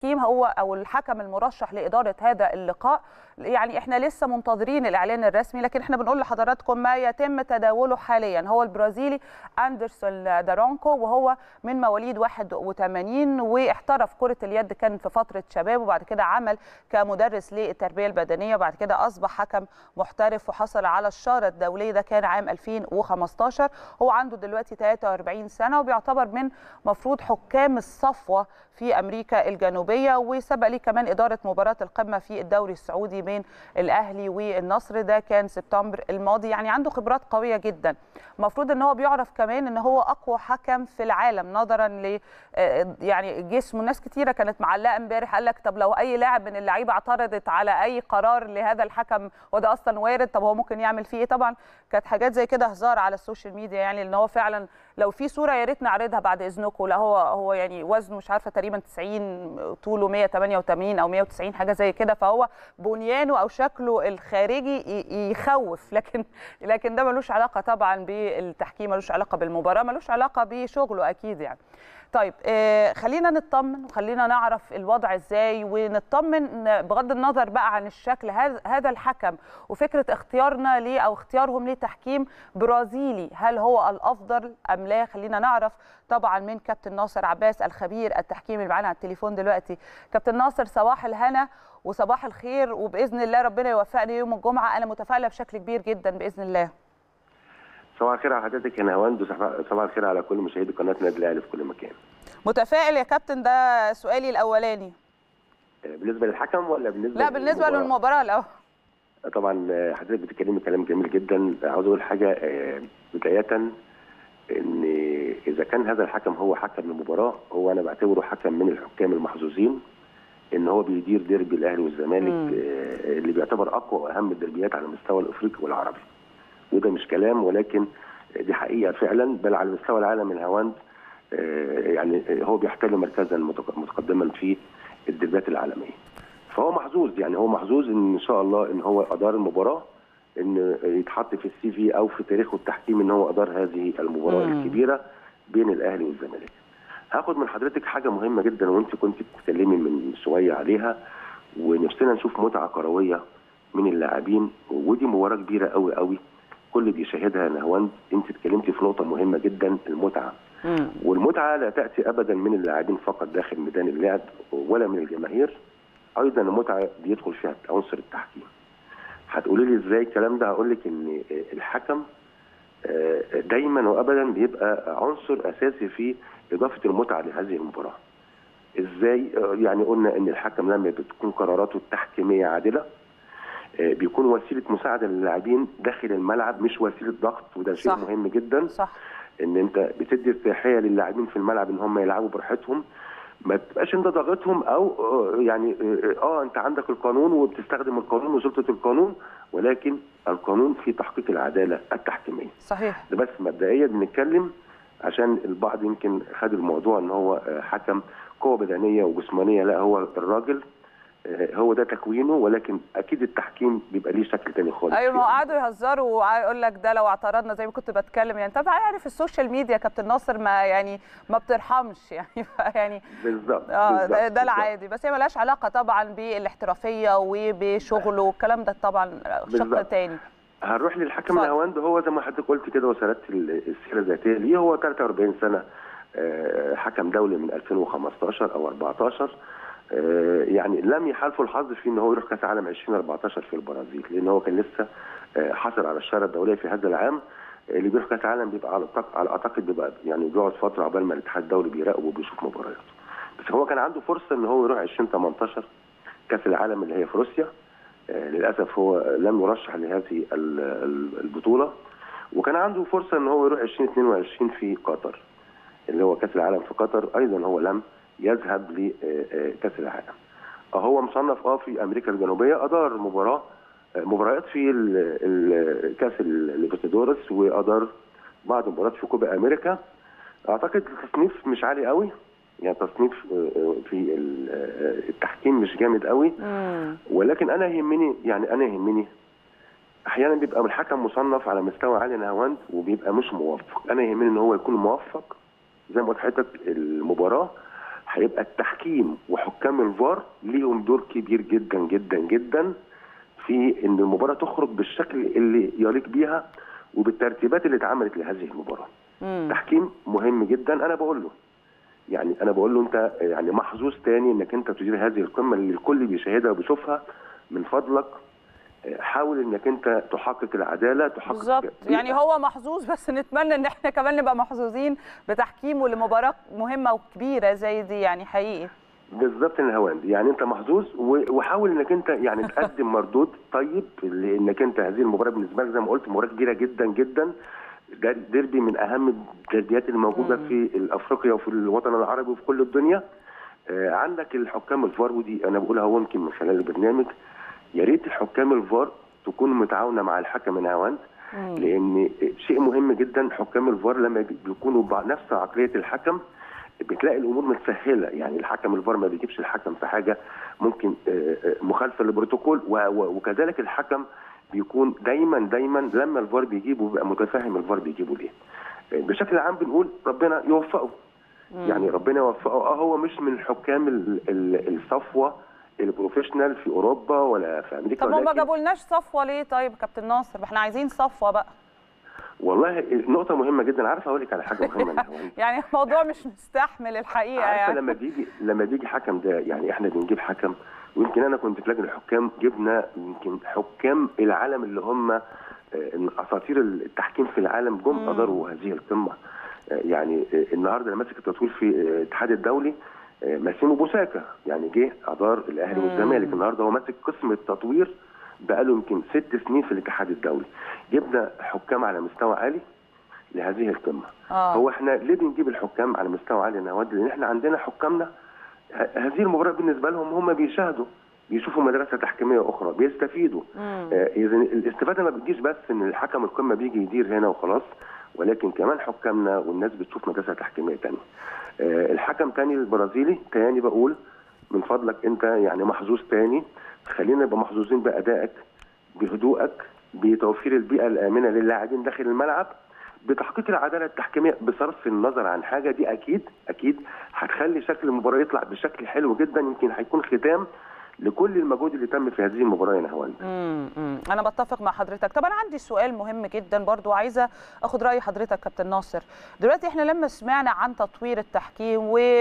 التحكيم هو او الحكم المرشح لاداره هذا اللقاء يعني احنا لسه منتظرين الاعلان الرسمي لكن احنا بنقول لحضراتكم ما يتم تداوله حاليا هو البرازيلي اندرسون دارونكو وهو من مواليد 81 واحترف كره اليد كان في فتره شباب وبعد كده عمل كمدرس للتربيه البدنيه وبعد كده اصبح حكم محترف وحصل على الشاره الدوليه ده كان عام 2015 هو عنده دلوقتي 43 سنه وبيعتبر من مفروض حكام الصفوه في امريكا الجنوبيه وسبق ليه كمان اداره مباراه القمه في الدوري السعودي بين الاهلي والنصر ده كان سبتمبر الماضي يعني عنده خبرات قويه جدا المفروض ان هو بيعرف كمان ان هو اقوى حكم في العالم نظرا ل يعني جسمه ناس كتيره كانت معلقه امبارح قال لك طب لو اي لاعب من اللعيبه اعترضت على اي قرار لهذا الحكم وده اصلا وارد طب هو ممكن يعمل فيه ايه طبعا كانت حاجات زي كده هزار على السوشيال ميديا يعني ان هو فعلا لو في صوره يا ريت نعرضها بعد اذنكم لا هو هو يعني وزنه مش عارفه تقريبا 90 طوله 188 او 190 حاجه زي كده فهو بنيانه او شكله الخارجي يخوف لكن لكن ده ملوش علاقه طبعا بالتحكيم ملوش علاقه بالمباراه ملوش علاقه بشغله اكيد يعني طيب آه خلينا نطمن وخلينا نعرف الوضع ازاي ونطمن بغض النظر بقى عن الشكل هذا الحكم وفكره اختيارنا ليه او اختيارهم لتحكيم برازيلي هل هو الافضل ام لا خلينا نعرف طبعا من كابتن ناصر عباس الخبير التحكيم اللي معانا على التليفون دلوقتي كابتن ناصر صباح الهنا وصباح الخير وباذن الله ربنا يوفقنا يوم الجمعه انا متفائله بشكل كبير جدا باذن الله صباح الخير على حضرتك يا نهاوند وصباح الخير على كل مشاهدي قناه نادي الاهلي في كل مكان. متفائل يا كابتن ده سؤالي الاولاني. بالنسبه للحكم ولا بالنسبه لا بالنسبه للمباراة؟ للمباراه الاول. طبعا حضرتك بتتكلمي كلام جميل جدا عاوز اقول حاجه بدايه ان اذا كان هذا الحكم هو حكم المباراه هو انا بعتبره حكم من الحكام المحظوظين ان هو بيدير ديربي الاهلي والزمالك اللي بيعتبر اقوى واهم الدربيات على المستوى الافريقي والعربي. وده مش كلام ولكن دي حقيقه فعلا بل على مستوى العالم الهواند يعني هو بيحتل مركزا متقدما في الدربات العالميه. فهو محظوظ يعني هو محظوظ ان ان شاء الله ان هو ادار المباراه ان يتحط في السي في او في تاريخه التحكيم ان هو ادار هذه المباراه مم. الكبيره بين الاهلي والزمالك. هاخد من حضرتك حاجه مهمه جدا وانت كنت بتتكلمي من شويه عليها ونفسنا نشوف متعه كرويه من اللاعبين ودي مباراه كبيره قوي قوي كل بيشاهدها نهواند انت اتكلمتي في نقطه مهمه جدا المتعه مم. والمتعه لا تاتي ابدا من اللاعبين فقط داخل ميدان اللعب ولا من الجماهير ايضا المتعه بيدخل فيها عنصر التحكيم هتقولي لي ازاي الكلام ده هقول لك ان الحكم دايما وابدا بيبقى عنصر اساسي في اضافه المتعه لهذه المباراه ازاي يعني قلنا ان الحكم لما بتكون قراراته التحكيميه عادله بيكون وسيله مساعده للاعبين داخل الملعب مش وسيله ضغط وده شيء صح. مهم جدا صح ان انت بتدي ارتياحيه للاعبين في الملعب ان هم يلعبوا براحتهم ما تبقاش انت ضاغطهم او يعني اه انت عندك القانون وبتستخدم القانون وسلطه القانون ولكن القانون في تحقيق العداله التحكيميه. صحيح ده بس مبدئيا بنتكلم عشان البعض يمكن خد الموضوع ان هو حكم قوه بدنيه وجسمانيه لا هو الراجل هو ده تكوينه ولكن اكيد التحكيم بيبقى ليه شكل تاني خالص ايوه ما قعدوا يهزروا ويقول لك ده لو اعترضنا زي ما كنت بتكلم يعني طبعا يعني السوشيال ميديا يا كابتن ناصر ما يعني ما بترحمش يعني يعني بالظبط اه ده, ده العادي بس هي ملهاش علاقه طبعا بالاحترافيه وبشغله والكلام ده طبعا شق تاني هنروح للحكم الهواند هو زي ما حضرتك قلت كده وسردت السيره الذاتيه ليه هو 43 سنه حكم دولي من 2015 او 14 يعني لم يحالفه الحظ في ان هو يروح كاس عالم 2014 في البرازيل لان هو كان لسه حصل على الشاره الدوليه في هذا العام اللي بيروح كاس عالم بيبقى على على اعتقد بيبقى يعني بيقعد فتره عقبال ما الاتحاد الدولي بيراقبه وبيشوف مبارياته بس هو كان عنده فرصه ان هو يروح 2018 كاس العالم اللي هي في روسيا للاسف هو لم يرشح لهذه البطوله وكان عنده فرصه ان هو يروح 2022 في قطر اللي هو كاس العالم في قطر ايضا هو لم يذهب لكاس العالم هو مصنف اه في امريكا الجنوبيه ادار مباراه مباريات في كاس الليبرتادورس وادار بعض المباريات في كوبا امريكا اعتقد التصنيف مش عالي قوي يعني تصنيف في التحكيم مش جامد قوي ولكن انا يهمني يعني انا يهمني احيانا بيبقى الحكم مصنف على مستوى عالي نهاوند وبيبقى مش موفق انا يهمني ان هو يكون موفق زي ما قلت لحضرتك المباراه هيبقى التحكيم وحكام الفار ليهم دور كبير جدا جدا جدا في ان المباراه تخرج بالشكل اللي يليق بيها وبالترتيبات اللي اتعملت لهذه المباراه. مم. تحكيم مهم جدا انا بقول له يعني انا بقول له انت يعني محظوظ تاني انك انت تدير هذه القمه اللي الكل بيشاهدها وبيشوفها من فضلك آه، حاول انك انت تحقق العداله تحقق بالظبط يعني هو محظوظ بس نتمنى ان احنا كمان نبقى محظوظين بتحكيمه لمباراه مهمه وكبيره زي دي يعني حقيقي بالظبط الهواند يعني انت محظوظ و- وحاول انك انت يعني تقدم مردود طيب لانك انت هذه المباراه بالنسبه لك زي ما قلت مباراه كبيره جدا جدا ده ديربي من اهم الديربيات اللي موجوده مم. في افريقيا وفي الوطن العربي وفي كل الدنيا آه، عندك الحكام الفار ودي انا بقولها هو يمكن من خلال البرنامج يا ريت الحكام الفار تكون متعاونه مع الحكم الهواند مم. لان شيء مهم جدا حكام الفار لما بي- بيكونوا بنفس عقليه الحكم بتلاقي الامور متسهله يعني الحكم الفار ما بيجيبش الحكم في حاجه ممكن آه، آه، مخالفه للبروتوكول و- و- وكذلك الحكم بيكون دايما دايما لما الفار بيجيبه بيبقى متفاهم الفار بيجيبه ليه آه، بشكل عام بنقول ربنا يوفقه مم. يعني ربنا يوفقه اه هو مش من الحكام ال- ال- الصفوه البروفيشنال في اوروبا ولا في امريكا طب ما ما ولكن جابولناش صفوه ليه طيب يا كابتن ناصر ما احنا عايزين صفوه بقى والله نقطه مهمه جدا عارف اقول لك على حاجه مهمه يا هوند؟ يعني الموضوع مش مستحمل الحقيقه عارفه يعني لما بيجي لما بيجي حكم ده يعني احنا بنجيب حكم ويمكن انا كنت في لجنه الحكام جبنا يمكن حكام العالم اللي هم آه، اساطير التحكيم في العالم جم مم. اداروا هذه القمه آه، يعني آه، النهارده اللي ماسك التطوير في آه، الاتحاد الدولي آه، ماسيمو بوساكا يعني جه ادار الاهلي مم. والزمالك النهارده هو ماسك قسم التطوير بقاله يمكن ست سنين في الاتحاد الدولي جبنا حكام على مستوى عالي لهذه القمه اه هو احنا ليه بنجيب الحكام على مستوى عالي يا نواد؟ لان احنا عندنا حكامنا ه- هذه المباراه بالنسبه لهم هم بيشاهدوا بيشوفوا مدرسه تحكيميه اخرى بيستفيدوا مم. آه، اذا الاستفاده ما بتجيش بس ان الحكم القمه بيجي يدير هنا وخلاص ولكن كمان حكامنا والناس بتشوف مدرسه تحكيميه تانية آه، الحكم تاني البرازيلي تاني بقول من فضلك انت يعني محظوظ تاني خلينا نبقى محظوظين بادائك بهدوءك بتوفير البيئه الامنه للاعبين داخل الملعب بتحقيق العداله التحكيميه بصرف النظر عن حاجه دي اكيد اكيد هتخلي شكل المباراه يطلع بشكل حلو جدا يمكن هيكون ختام لكل المجهود اللي تم في هذه المباراه يا نهوان امم أمم. انا بتفق مع حضرتك طب انا عندي سؤال مهم جدا برضو عايزه اخد راي حضرتك كابتن ناصر دلوقتي احنا لما سمعنا عن تطوير التحكيم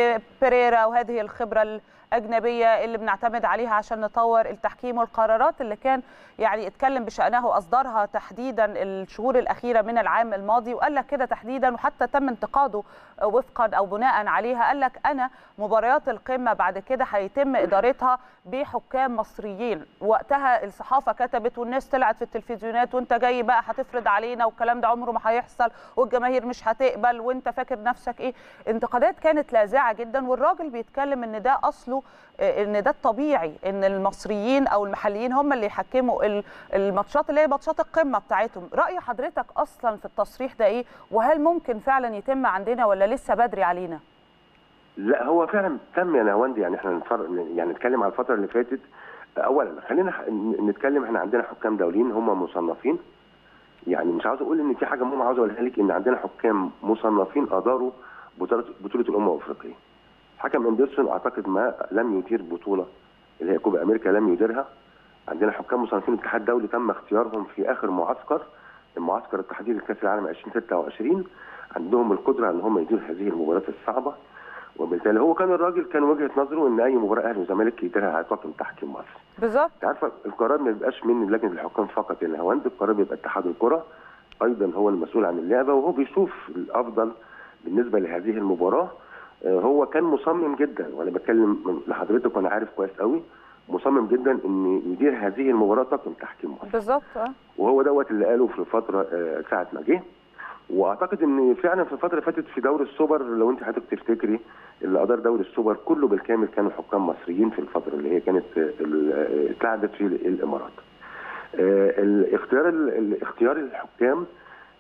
وبريرا وهذه الخبره الاجنبيه اللي بنعتمد عليها عشان نطور التحكيم والقرارات اللي كان يعني اتكلم بشانها واصدرها تحديدا الشهور الاخيره من العام الماضي وقال لك كده تحديدا وحتى تم انتقاده وفقا او بناء عليها قال لك انا مباريات القمه بعد كده هيتم ادارتها بحكام مصريين وقتها الصحافه كتبت والناس طلعت في التلفزيونات وانت جاي بقى هتفرض علينا والكلام ده عمره ما هيحصل والجماهير مش هتقبل وانت فاكر نفسك ايه انتقادات كانت لاذعه جدا والراجل بيتكلم ان ده اصله آه، ان ده الطبيعي ان المصريين او المحليين هم اللي يحكموا ال- الماتشات اللي هي ماتشات القمه بتاعتهم راي حضرتك اصلا في التصريح ده ايه وهل ممكن فعلا يتم عندنا ولا لسه بدري علينا لا هو فعلا تم يا نهواند يعني احنا نتفرج يعني نتكلم على الفتره اللي فاتت اولا خلينا ح- نتكلم احنا عندنا حكام دوليين هم مصنفين يعني مش عاوز اقول ان في حاجه مهمه عاوز اقولها لك ان عندنا حكام مصنفين اداروا بطوله بطوله الامم الافريقيه حكم اندرسون اعتقد ما لم يدير بطوله اللي هي كوبا امريكا لم يديرها عندنا حكام مصنفين الاتحاد الدولي تم اختيارهم في اخر معسكر المعسكر التحضيري لكاس العالم 2026 عندهم القدره ان هم يديروا هذه المباريات الصعبه وبالتالي هو كان الراجل كان وجهه نظره ان اي مباراه اهلي وزمالك يديرها على طاقم تحكيم مصر بالظبط انت عارفه القرار ما بيبقاش من لجنه الحكام فقط يا نهاوند القرار بيبقى اتحاد الكره ايضا هو المسؤول عن اللعبه وهو بيشوف الافضل بالنسبه لهذه المباراه آه، هو كان مصمم جدا وانا بتكلم لحضرتك وانا عارف كويس قوي مصمم جدا ان يدير هذه المباراه طاقم تحكيم مصر بالظبط اه وهو دوت اللي قاله في الفتره آه، ساعه ما جه واعتقد ان فعلا في الفتره اللي فاتت في دوري السوبر لو انت حضرتك تفتكري اللي ادار دوري السوبر كله بالكامل كانوا حكام مصريين في الفتره اللي هي كانت آه، ال- آه، اتلعبت في الامارات. آه، الاختيار ال- اختيار الحكام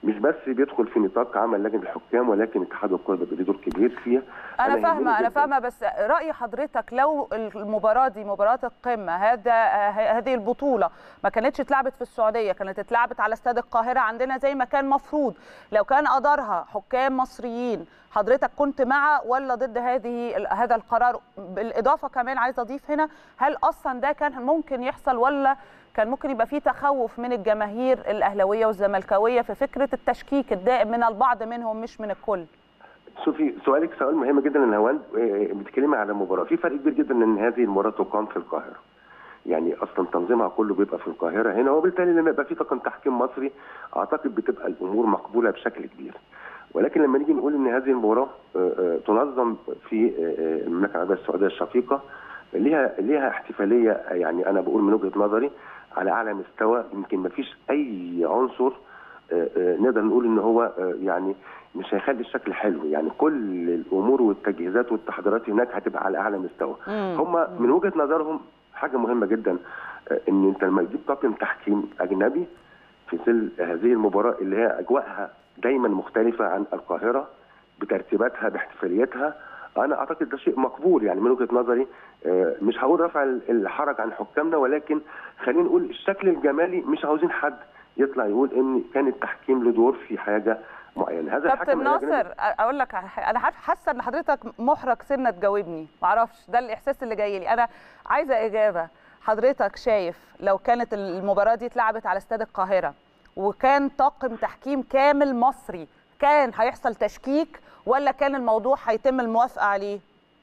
مش بس بيدخل في نطاق عمل لجنه الحكام ولكن اتحاد الكره بيبقى ليه دور كبير فيها انا فاهمه انا فاهمه بس راي حضرتك لو المباراه دي مباراه القمه هذا هذه البطوله ما كانتش اتلعبت في السعوديه كانت اتلعبت على استاد القاهره عندنا زي ما كان مفروض لو كان ادارها حكام مصريين حضرتك كنت مع ولا ضد هذه هذا القرار بالاضافه كمان عايزه اضيف هنا هل اصلا ده كان ممكن يحصل ولا كان ممكن يبقى في تخوف من الجماهير الاهلاويه والزملكاويه في فكره التشكيك الدائم من البعض منهم مش من الكل شوفي سؤالك سؤال مهم جدا ان هوان بتتكلمي على مباراه في فرق كبير جدا ان هذه المباراه تقام في القاهره يعني اصلا تنظيمها كله بيبقى في القاهره هنا وبالتالي لما يبقى في طاقم تحكيم مصري اعتقد بتبقى الامور مقبوله بشكل كبير ولكن لما نيجي نقول ان هذه المباراه تنظم في المملكه العربيه السعوديه الشقيقه ليها ليها احتفاليه يعني انا بقول من وجهه نظري على اعلى مستوى يمكن ما فيش اي عنصر نقدر نقول ان هو يعني مش هيخلي الشكل حلو يعني كل الامور والتجهيزات والتحضيرات هناك هتبقى على اعلى مستوى هم من وجهه نظرهم حاجه مهمه جدا ان انت لما تجيب طاقم تحكيم اجنبي في ظل هذه المباراه اللي هي اجواءها دايما مختلفه عن القاهره بترتيباتها باحتفالياتها انا اعتقد ده شيء مقبول يعني من وجهه نظري مش هقول رفع الحرج عن حكامنا ولكن خلينا نقول الشكل الجمالي مش عاوزين حد يطلع يقول ان كان التحكيم له دور في حاجه معينه هذا كابتن ناصر اقول لك انا حاسه ان حضرتك محرج سنه تجاوبني معرفش ده الاحساس اللي جاي لي انا عايزه اجابه حضرتك شايف لو كانت المباراه دي اتلعبت على استاد القاهره وكان طاقم تحكيم كامل مصري كان هيحصل تشكيك ولا كان الموضوع هيتم الموافقه عليه؟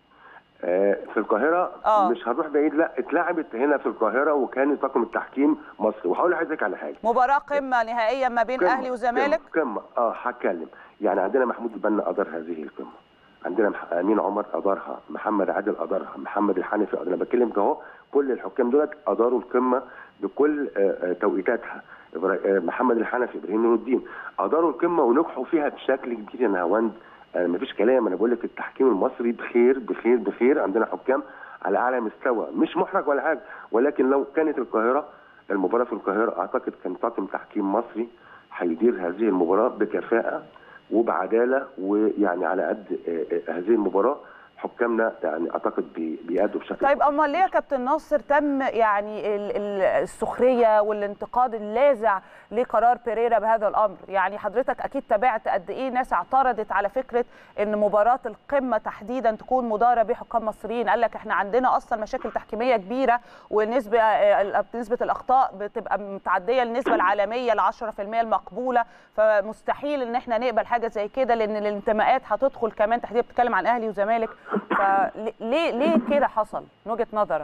في القاهره آه. مش هنروح بعيد لا اتلعبت هنا في القاهره وكان طاقم التحكيم مصري وهقول لحضرتك على حاجه مباراه قمه نهائيه ما بين قمة. اهلي وزمالك قمه اه هتكلم يعني عندنا محمود البنا ادار هذه القمه عندنا امين عمر ادارها محمد عادل ادارها محمد الحنفي انا بتكلم اهو كل الحكام دولت اداروا القمه بكل توقيتاتها محمد الحنفي ابراهيم نور الدين اداروا القمه ونجحوا فيها بشكل كبير يا نهاوند أنا مفيش كلام انا بقول لك التحكيم المصري بخير بخير بخير عندنا حكام على اعلى مستوى مش محرج ولا حاجه ولكن لو كانت القاهره المباراه في القاهره اعتقد كان طاقم تحكيم مصري هيدير هذه المباراه بكفاءه وبعداله ويعني على قد هذه المباراه حكامنا يعني اعتقد بيأدوا بشكل طيب امال ليه يا كابتن ناصر تم يعني السخريه والانتقاد اللاذع لقرار بيريرا بهذا الامر يعني حضرتك اكيد تابعت قد ايه ناس اعترضت على فكره ان مباراه القمه تحديدا تكون مداره بحكام مصريين قال لك احنا عندنا اصلا مشاكل تحكيميه كبيره ونسبه نسبه الاخطاء بتبقى متعديه النسبه العالميه ل 10% المقبوله فمستحيل ان احنا نقبل حاجه زي كده لان الانتماءات هتدخل كمان تحديدا بتتكلم عن اهلي وزمالك فليه ليه كده حصل من وجهه نظرك؟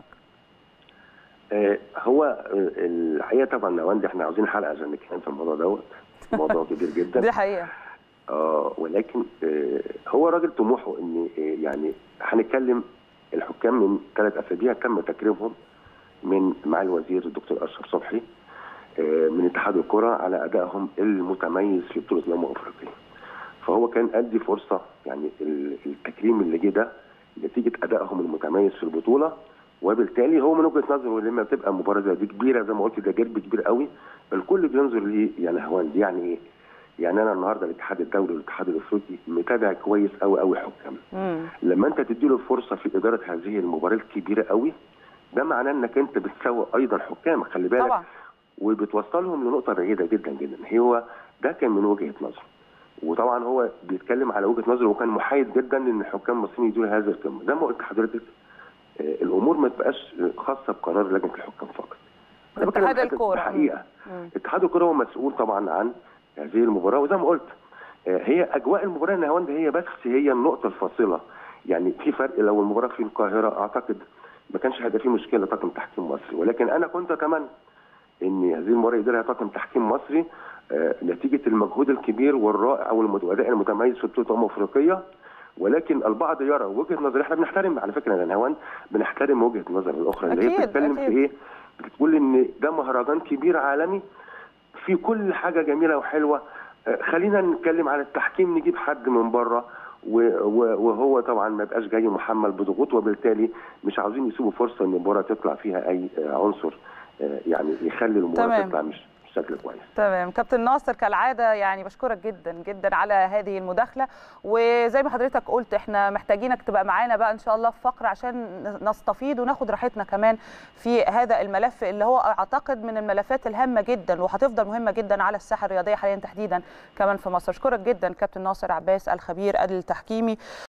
آه هو الحقيقه طبعا نواند احنا عاوزين حلقه عشان نتكلم في الموضوع دوت موضوع كبير جدا دي حقيقه اه ولكن آه هو راجل طموحه ان آه يعني هنتكلم الحكام من ثلاث اسابيع تم تكريمهم من مع الوزير الدكتور اشرف صبحي من اتحاد الكره على ادائهم المتميز في بطوله الامم الافريقيه. فهو كان ادي فرصه يعني التكريم اللي جه ده نتيجه ادائهم المتميز في البطوله وبالتالي هو من وجهه نظره لما بتبقى مباراه زي دي كبيره زي ما قلت ده جرب كبير قوي الكل بينظر ليه يعني هوان دي يعني ايه؟ يعني انا النهارده الاتحاد الدولي والاتحاد الافريقي متابع كويس قوي قوي حكام لما انت تدي له فرصه في اداره هذه المباراه الكبيره قوي ده معناه انك انت بتسوق ايضا حكام خلي بالك طبعا وبتوصلهم لنقطه بعيده جدا جدا هو ده كان من وجهه نظره وطبعا هو بيتكلم على وجهه نظره وكان محايد جدا ان الحكام المصريين يدوا هذه القمه زي ما قلت لحضرتك الامور ما تبقاش خاصه بقرار لجنه الحكام فقط اتحاد الكوره حقيقه اتحاد الكوره هو مسؤول طبعا عن هذه المباراه وزي ما قلت هي اجواء المباراه النهاوند هي بس هي النقطه الفاصله يعني في فرق لو المباراه في القاهره اعتقد ما كانش هيبقى في مشكله طاقم تحكيم مصري ولكن انا كنت اتمنى ان هذه المباراه يديرها طاقم تحكيم مصري آه نتيجه المجهود الكبير والرائع والاداء المتميز في بطوله الامم الافريقيه ولكن البعض يرى وجهه نظر احنا بنحترم على فكره يا نهوان بنحترم وجهه النظر الاخرى اللي هي بتتكلم في ايه؟ بتقول ان ده مهرجان كبير عالمي في كل حاجه جميله وحلوه آه خلينا نتكلم عن التحكيم نجيب حد من بره وهو طبعا ما يبقاش جاي محمل بضغوط وبالتالي مش عاوزين يسيبوا فرصه ان المباراه تطلع فيها اي عنصر يعني يخلي المباراه تطلع مش بشكل كويس تمام كابتن ناصر كالعاده يعني بشكرك جدا جدا على هذه المداخله وزي ما حضرتك قلت احنا محتاجينك تبقى معانا بقى ان شاء الله في فقره عشان نستفيد وناخد راحتنا كمان في هذا الملف اللي هو اعتقد من الملفات الهامه جدا وهتفضل مهمه جدا على الساحه الرياضيه حاليا تحديدا كمان في مصر اشكرك جدا كابتن ناصر عباس الخبير التحكيمي